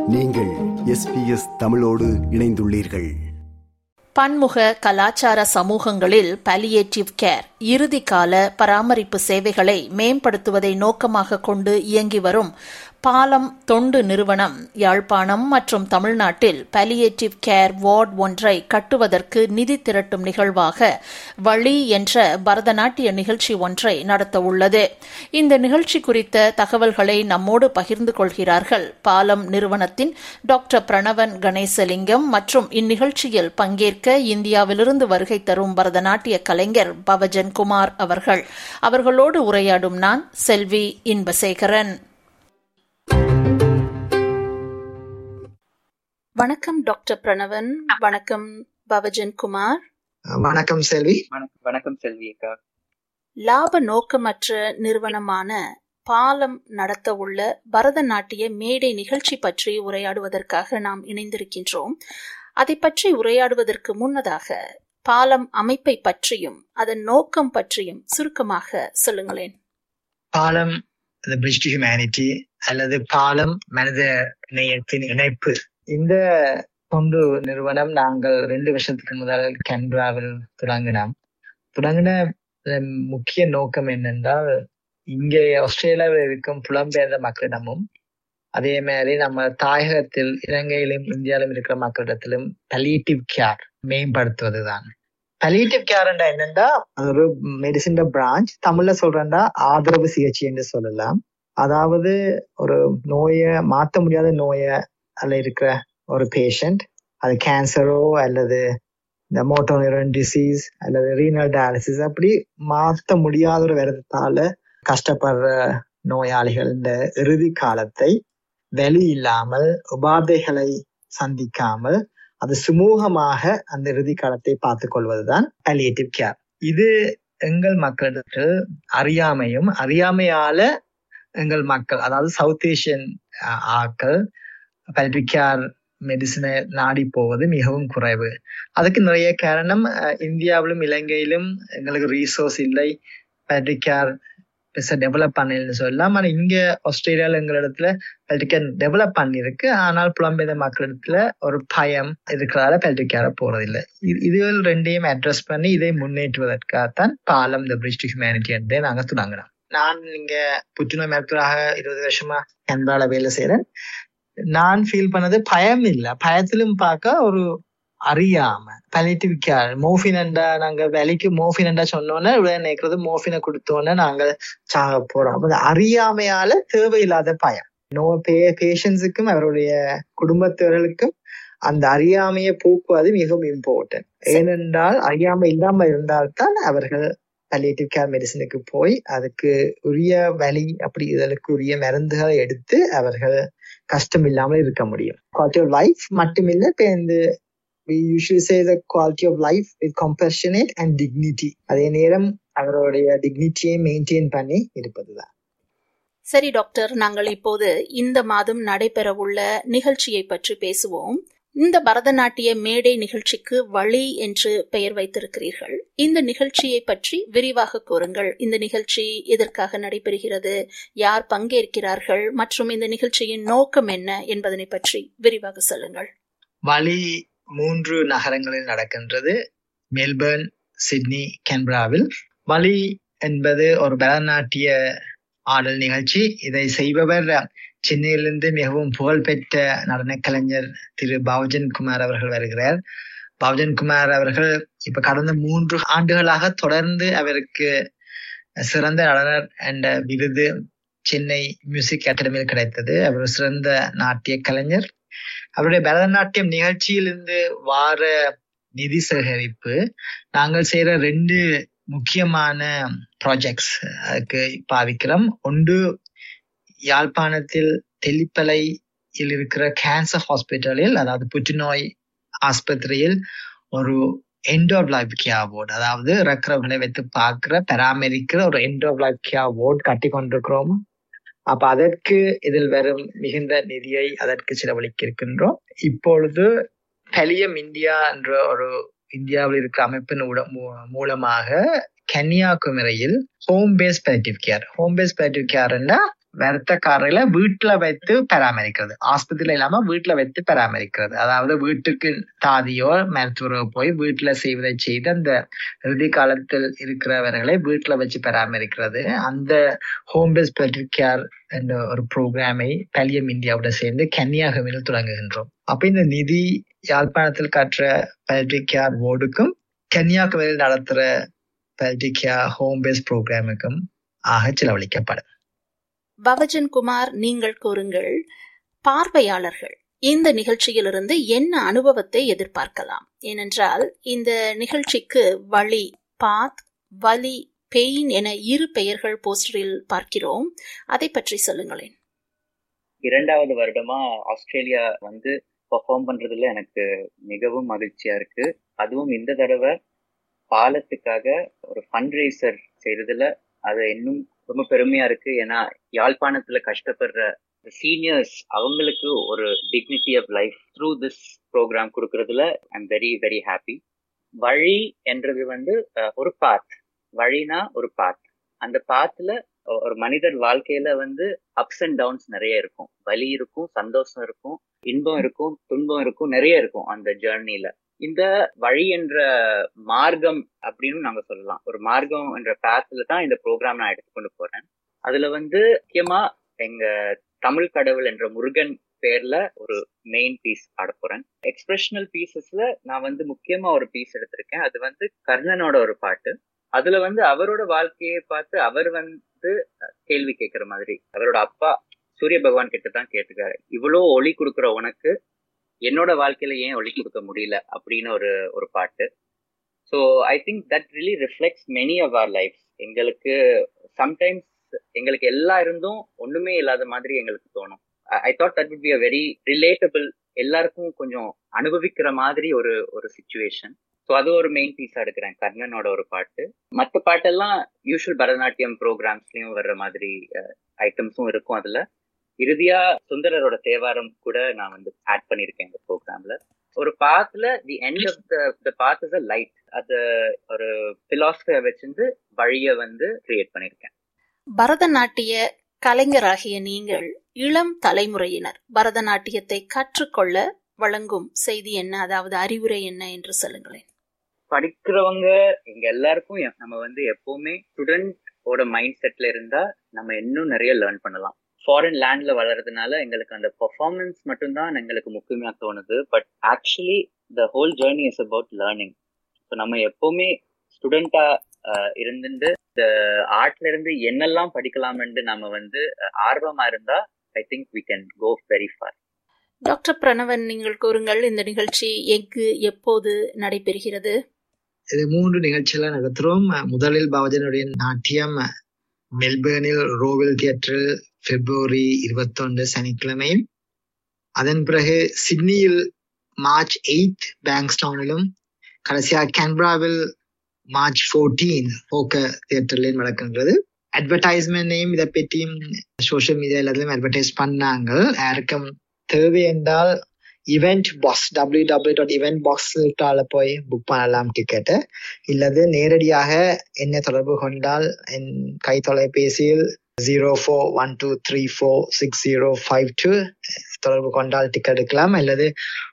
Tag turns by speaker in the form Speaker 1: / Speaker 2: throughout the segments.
Speaker 1: நீங்கள் எஸ்பிஎஸ் தமிழோடு இணைந்துள்ளீர்கள்
Speaker 2: பன்முக கலாச்சார சமூகங்களில் பாலியேட்டிவ் கேர் இறுதிக்கால பராமரிப்பு சேவைகளை மேம்படுத்துவதை நோக்கமாக கொண்டு இயங்கி வரும் பாலம் தொண்டு நிறுவனம் யாழ்ப்பாணம் மற்றும் தமிழ்நாட்டில் பாலியேட்டிவ் கேர் வார்டு ஒன்றை கட்டுவதற்கு நிதி திரட்டும் நிகழ்வாக வழி என்ற பரதநாட்டிய நிகழ்ச்சி ஒன்றை நடத்தவுள்ளது இந்த நிகழ்ச்சி குறித்த தகவல்களை நம்மோடு பகிர்ந்து கொள்கிறார்கள் பாலம் நிறுவனத்தின் டாக்டர் பிரணவன் கணேசலிங்கம் மற்றும் இந்நிகழ்ச்சியில் பங்கேற்க இந்தியாவிலிருந்து வருகை தரும் பரதநாட்டிய கலைஞர் பவஜன் குமார் அவர்கள் அவர்களோடு உரையாடும் நான் செல்வி இன்பசேகரன் வணக்கம் டாக்டர் பிரணவன் வணக்கம் பவஜன் குமார்
Speaker 3: வணக்கம் செல்வி
Speaker 4: வணக்கம் வணக்கம் செல்வி அக்கா
Speaker 2: லாப நோக்கமற்ற நிறுவனமான பாலம் நடத்த உள்ள பரதநாட்டிய மேடை நிகழ்ச்சி பற்றி உரையாடுவதற்காக நாம் இணைந்திருக்கின்றோம் அதை பற்றி உரையாடுவதற்கு முன்னதாக பாலம் அமைப்பை பற்றியும் அதன் நோக்கம் பற்றியும் சுருக்கமாக சொல்லுங்களேன்
Speaker 3: பாலம் the bridge to humanity அல்லது பாலம் மனித நேயத்தின் இணைப்பு இந்த தொண்டு நிறுவனம் நாங்கள் ரெண்டு வருஷத்துக்கு முதல் கேன்பராவில் தொடங்கினோம் தொடங்கின அதன் முக்கிய நோக்கம் என்னென்றால் இங்கே ஆஸ்திரேலியாவில் இருக்கும் புலம்பெயர்ந்த மக்களிடமும் அதே மாதிரி நம்ம தாயகத்தில் இலங்கையிலும் இந்தியாவிலும் இருக்கிற மக்களிடத்திலும் பலியேட்டிவ் கேர் மேம்படுத்துவதுதான் பலியேட்டிவ் கேர் என்னன்னா அது ஒரு மெடிசின் பிரான்ச் தமிழ்ல சொல்றேன்டா ஆதரவு சிகிச்சை என்று சொல்லலாம் அதாவது ஒரு நோயை மாற்ற முடியாத நோயை அதுல இருக்கிற ஒரு பேஷண்ட் அது கேன்சரோ அல்லது இந்த மோட்டோனிரன் டிசீஸ் அல்லது ரீனல் டயாலிசிஸ் அப்படி மாற்ற முடியாத ஒரு விரதத்தால கஷ்டப்படுற நோயாளிகள் இந்த இறுதி காலத்தை வெளி இல்லாமல் உபாதைகளை சந்திக்காமல் அது சுமூகமாக அந்த இறுதி காலத்தை பார்த்துக் கொள்வதுதான் பலியேட்டிவ் கேர் இது எங்கள் மக்களுக்கு அறியாமையும் அறியாமையால எங்கள் மக்கள் அதாவது சவுத் ஏசியன் ஆக்கள் பல்பிக் கேர் மெடிசினை நாடி போவது மிகவும் குறைவு அதுக்கு நிறைய காரணம் இந்தியாவிலும் இலங்கையிலும் எங்களுக்கு ரீசோர்ஸ் இல்லை பல்பிக் கேர் பெருசா டெவலப் பண்ணலன்னு சொல்லலாம் ஆனா இங்க ஆஸ்திரேலியால எங்களிடத்துல பல்டிக் கேர் டெவலப் பண்ணிருக்கு ஆனால் புலம்பெயர்ந்த மக்களிடத்துல ஒரு பயம் இருக்கிறதால பல்டிக் கேர போறதில்லை இதுகள் ரெண்டையும் அட்ரஸ் பண்ணி இதை முன்னேற்றுவதற்காகத்தான் பாலம் த பிரிட்ஜ் டு ஹியூமனிட்டி என்றே நாங்க தொடங்கினோம் நான் இங்க புற்றுநோய் மருத்துவராக இருபது வருஷமா கேன்பரால வேலை செய்யறேன் நான் ஃபீல் பண்ணது பயம் இல்ல பயத்திலும் பார்க்க ஒரு அறியாம பலிட்டிவ் கேர் மோஃபினண்டா நாங்க வேலைக்கு மோஃபினண்டா சொன்னோன்னே உடனே நினைக்கிறது மோஃபினை கொடுத்தோன்னே நாங்க சாக போறோம் அப்ப அறியாமையால தேவையில்லாத பயம் நோ பே பேஷன்ஸுக்கும் அவருடைய குடும்பத்தவர்களுக்கும் அந்த அறியாமையை போக்குவது மிகவும் இம்பார்ட்டன்ட் ஏனென்றால் அறியாமை இல்லாம இருந்தால்தான் அவர்கள் பலியேட்டிவ் கேர் மெடிசனுக்கு போய் அதுக்கு உரிய வழி அப்படி இதற்கு உரிய மருந்துகளை எடுத்து அவர்கள் கஷ்டம் இல்லாமல் இருக்க முடியும் குவாலிட்டி ஆஃப் லைஃப் மட்டுமில்லை இப்போ இந்த we usually say the quality of life with compassionate and dignity அதே நேரம் அவருடைய டிக்னிட்டியை மெயின்டைன் பண்ணி இருப்பதுதான்
Speaker 2: சரி டாக்டர் நாங்கள் இப்போது இந்த மாதம் நடைபெறவுள்ள நிகழ்ச்சியை பற்றி பேசுவோம் இந்த பரதநாட்டிய மேடை நிகழ்ச்சிக்கு வழி என்று பெயர் வைத்திருக்கிறீர்கள் இந்த நிகழ்ச்சியை பற்றி விரிவாக கூறுங்கள் இந்த நிகழ்ச்சி எதற்காக நடைபெறுகிறது யார் பங்கேற்கிறார்கள் மற்றும் இந்த நிகழ்ச்சியின் நோக்கம் என்ன என்பதனை பற்றி விரிவாக சொல்லுங்கள்
Speaker 3: வழி மூன்று நகரங்களில் நடக்கின்றது மெல்பர்ன் சிட்னி கேன்பராவில் வழி என்பது ஒரு பரதநாட்டிய ஆடல் நிகழ்ச்சி இதை செய்பவர் சென்னையிலிருந்து மிகவும் புகழ்பெற்ற நடன கலைஞர் திரு பவஜன் குமார் அவர்கள் வருகிறார் பவஜன் குமார் அவர்கள் இப்ப கடந்த மூன்று ஆண்டுகளாக தொடர்ந்து அவருக்கு சிறந்த நடனர் என்ற விருது சென்னை மியூசிக் அகாடமியில் கிடைத்தது அவர் சிறந்த நாட்டிய கலைஞர் அவருடைய பரதநாட்டியம் நிகழ்ச்சியிலிருந்து வார நிதி சேகரிப்பு நாங்கள் செய்யற ரெண்டு முக்கியமான ப்ராஜெக்ட்ஸ் அதுக்கு பாவிக்கிறோம் ஒன்று யாழ்ப்பாணத்தில் தெல்லிப்பலையில் இருக்கிற கேன்சர் ஹாஸ்பிட்டலில் அதாவது புற்றுநோய் ஆஸ்பத்திரியில் ஒரு end of life care ward அதாவது இறக்குறவர்களை வைத்து பார்க்கிற பராமரிக்கிற ஒரு end of life care ward கட்டி கொண்டிருக்கிறோம் அப்ப அதற்கு இதில் வரும் மிகுந்த நிதியை அதற்கு செலவழிக்க இருக்கின்றோம் இப்பொழுது கலியம் இந்தியா என்ற ஒரு இந்தியாவில் இருக்கிற அமைப்பின் மூலமாக கன்னியாகுமரியில் home base palliative care home base palliative கேர்னா வருத்தக்காரர்களை வீட்டுல வைத்து பராமரிக்கிறது ஆஸ்பத்திரியில இல்லாம வீட்டுல வைத்து பராமரிக்கிறது அதாவது வீட்டுக்கு தாதியோ மருத்துவரோ போய் வீட்டுல செய்வதை செய்து அந்த இறுதி காலத்தில் இருக்கிறவர்களை வீட்டுல வச்சு பராமரிக்கிறது அந்த ஹோம் பேஸ் பெல்ட்ரிக் கேர் என்ற ஒரு ப்ரோக்ராமை பலியம் இந்தியாவோட சேர்ந்து கன்னியாகுமரியில் தொடங்குகின்றோம் அப்ப இந்த நிதி யாழ்ப்பாணத்தில் கற்ற பெல்ட்ரிக் கேர் போர்டுக்கும் கன்னியாகுமரியில் நடத்துற பெல்ட்ரிக் கேர் ஹோம் பேஸ் ப்ரோக்ராமுக்கும் ஆக செலவழிக்கப்படும்
Speaker 2: பவஜன் குமார் நீங்கள் கூறுங்கள் பார்வையாளர்கள் இந்த நிகழ்ச்சியிலிருந்து என்ன அனுபவத்தை எதிர்பார்க்கலாம் ஏனென்றால் இந்த நிகழ்ச்சிக்கு வழி பாத் வலி பெயின் என இரு பெயர்கள் போஸ்டரில் பார்க்கிறோம் அதை பற்றி சொல்லுங்களேன்
Speaker 4: இரண்டாவது வருடமா ஆஸ்திரேலியா வந்து பெர்ஃபார்ம் பண்றதுல எனக்கு மிகவும் மகிழ்ச்சியா இருக்கு அதுவும் இந்த தடவை பாலத்துக்காக ஒரு ஃபண்ட் ரைசர் செய்யறதுல அது இன்னும் ரொம்ப பெருமையா இருக்கு ஏன்னா யாழ்ப்பாணத்துல கஷ்டப்படுற சீனியர்ஸ் அவங்களுக்கு ஒரு dignity of life through this program கொடுக்கறதுல ஐம் வெரி வெரி ஹாப்பி வழி என்றது வந்து ஒரு பாத் வழினா ஒரு பாத் அந்த பாத்துல ஒரு மனிதர் வாழ்க்கையில வந்து அப்ஸ் அண்ட் டவுன்ஸ் நிறைய இருக்கும் வலி இருக்கும் சந்தோஷம் இருக்கும் இன்பம் இருக்கும் துன்பம் இருக்கும் நிறைய இருக்கும் அந்த ஜேர்னில இந்த வழி என்ற மார்க்கம் அப்படின்னு நாங்க சொல்லலாம் ஒரு மார்க்கம் என்ற பேத்ல தான் இந்த ப்ரோக்ராம் நான் எடுத்துக்கொண்டு போறேன் அதுல வந்து முக்கியமா எங்க தமிழ் கடவுள் என்ற முருகன் பேர்ல ஒரு மெயின் பீஸ் ஆட போறேன் எக்ஸ்பிரஷனல் பீசஸ்ல நான் வந்து முக்கியமா ஒரு பீஸ் எடுத்திருக்கேன் அது வந்து கர்ணனோட ஒரு பாட்டு அதுல வந்து அவரோட வாழ்க்கையை பார்த்து அவர் வந்து கேள்வி கேட்கிற மாதிரி அவரோட அப்பா சூரிய பகவான் கிட்ட தான் கேட்டுக்காரு இவ்வளோ ஒளி கொடுக்குற உனக்கு என்னோட வாழ்க்கையில ஏன் ஒளி கொடுக்க முடியல அப்படின்னு ஒரு ஒரு பாட்டு so I think that really reflects many of our life எங்களுக்கு சம்டைம்ஸ் எங்களுக்கு எல்லா இருந்தும் ஒண்ணுமே இல்லாத மாதிரி எங்களுக்கு தோணும் I thought that would be a very relatable எல்லாருக்கும் கொஞ்சம் அனுபவிக்கிற மாதிரி ஒரு ஒரு சுச்சுவேஷன் ஸோ அது ஒரு மெயின் பீஸா எடுக்கிறேன் கர்ணனோட ஒரு பாட்டு மற்ற பாட்டெல்லாம் யூஸ்வல் பரதநாட்டியம் ப்ரோக்ராம்ஸ்லயும் வர்ற மாதிரி ஐட்டம்ஸும் இருக்கும் அதுல இறுதியா சுந்தரரோட தேவாரம் கூட நான் வந்து ஆட் பண்ணிருக்கேன் இந்த ப்ரோக்ராம்ல ஒரு பாத்துல the end of the path is a light அது ஒரு பிலாசபியை வச்சிருந்து வழிய வந்து கிரியேட் பண்ணிருக்கேன்
Speaker 2: பரதநாட்டிய கலைஞராகிய நீங்கள் இளம் தலைமுறையினர் பரதநாட்டியத்தை கற்றுக்கொள்ள வழங்கும் செய்தி என்ன அதாவது அறிவுரை என்ன என்று சொல்லுங்களேன்
Speaker 4: படிக்கிறவங்க எங்க எல்லாருக்கும் நம்ம வந்து எப்பவுமே ஸ்டூடெண்டோட மைண்ட் செட்ல இருந்தா நம்ம இன்னும் நிறைய லேர்ன் பண்ணலாம் ஃபாரின் லேண்ட்ல வளர்றதுனால எங்களுக்கு அந்த பெர்ஃபார்மன்ஸ் மட்டும்தான் எங்களுக்கு முக்கியமா தோணுது but actually the whole journey is about learning so நம்ம எப்பவுமே ஸ்டூடெண்டா இருந்துட்டு இந்த ஆர்ட்ல இருந்து என்னெல்லாம் படிக்கலாம்னு நம்ம வந்து ஆர்வமா இருந்தா I think we can go very far
Speaker 2: doctor Pranavan நீங்கள் கூறுங்கள் இந்த நிகழ்ச்சி எங்கு எப்போது நடைபெறுகிறது
Speaker 3: இது மூன்று நிகழ்ச்சிகளை நடத்துறோம் முதலில் பவஜனுடைய நாட்டியம் மெல்பேர்னில் ரோவில் தியேட்டரில் பிப்ரவரி இருபத்தொன்று சனிக்கிழமையும் அதன் பிறகு சிட்னியில் மார்ச் எயிட் பேங்க்ஸ்டவுனிலும் கடைசியா கேன்பராவில் மார்ச் ஃபோர்டீன் போக்க தியேட்டர்லயும் நடக்கின்றது அட்வர்டைஸ்மெண்ட்டையும் இதை பற்றியும் சோசியல் மீடியா எல்லாத்துலயும் அட்வர்டைஸ் பண்ணாங்க யாருக்கும் தேவை என்றால் event box W W dot event பாக்ஸால போய் புக் பண்ணலாம் டிக்கெட்டு இல்லது நேரடியாக என்னை தொடர்பு கொண்டால் என் கை தொலைபேசியில் zero four one two three four six zero five two தொடர்பு கொண்டால் டிக்கெட் எடுக்கலாம் அல்லது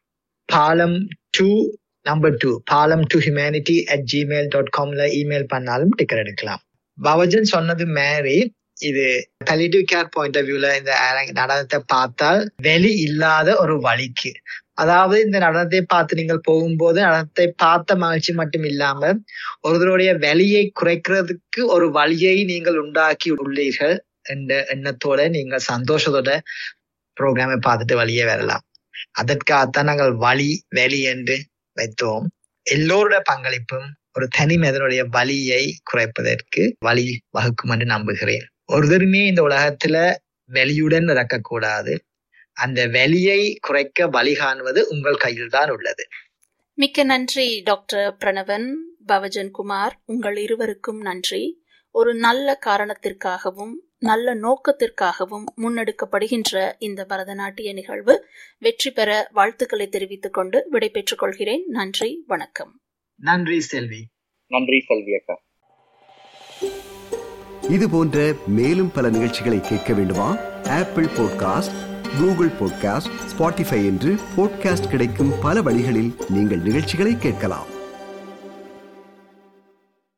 Speaker 3: Palam two number two Palam to humanity at Gmail dot காம்ல இமெயில் பண்ணாலும் டிக்கெட் எடுக்கலாம் பவஜன் சொன்னது மாரி இது பலிட்டிவ் கேர் பாயிண்ட் ஆஃப் வியூல இந்த நடனத்தை பார்த்தால் வெளி இல்லாத ஒரு வழிக்கு அதாவது இந்த நடனத்தை பார்த்து நீங்கள் போகும்போது நடனத்தை பார்த்த மகிழ்ச்சி மட்டும் இல்லாம ஒருவருடைய வெளியை குறைக்கிறதுக்கு ஒரு வழியை நீங்கள் உண்டாக்கி உள்ளீர்கள் என்ற எண்ணத்தோட நீங்கள் சந்தோஷத்தோட ப்ரோக்ராமை பார்த்துட்டு வழியே வரலாம் அதற்காகத்தான் நாங்கள் வழி வெளி என்று வைத்தோம் எல்லோருடைய பங்களிப்பும் ஒரு தனி மனிதனுடைய வலியை குறைப்பதற்கு வழி வகுக்கும் என்று நம்புகிறேன் ஒருத்தருமே இந்த உலகத்துல வெளியுடன் இறக்கக்கூடாது அந்த வெளியை குறைக்க வழி காணுவது உங்கள் கையில் தான் உள்ளது
Speaker 2: மிக்க நன்றி டாக்டர் பிரணவன் பவஜன் குமார் உங்கள் இருவருக்கும் நன்றி ஒரு நல்ல காரணத்திற்காகவும் நல்ல நோக்கத்திற்காகவும் முன்னெடுக்கப்படுகின்ற இந்த பரதநாட்டிய நிகழ்வு வெற்றி பெற வாழ்த்துக்களை தெரிவித்துக் கொண்டு விடைபெற்றுக் கொள்கிறேன் நன்றி வணக்கம்
Speaker 3: நன்றி செல்வி
Speaker 4: நன்றி செல்வி அக்கா
Speaker 1: இது போன்ற மேலும் பல நிகழ்ச்சிகளை கேட்க வேண்டுமா Apple podcast Google podcast Spotify என்று பாட்காஸ்ட் கிடைக்கும் பல வழிகளில் நீங்கள் நிகழ்ச்சிகளை கேட்கலாம்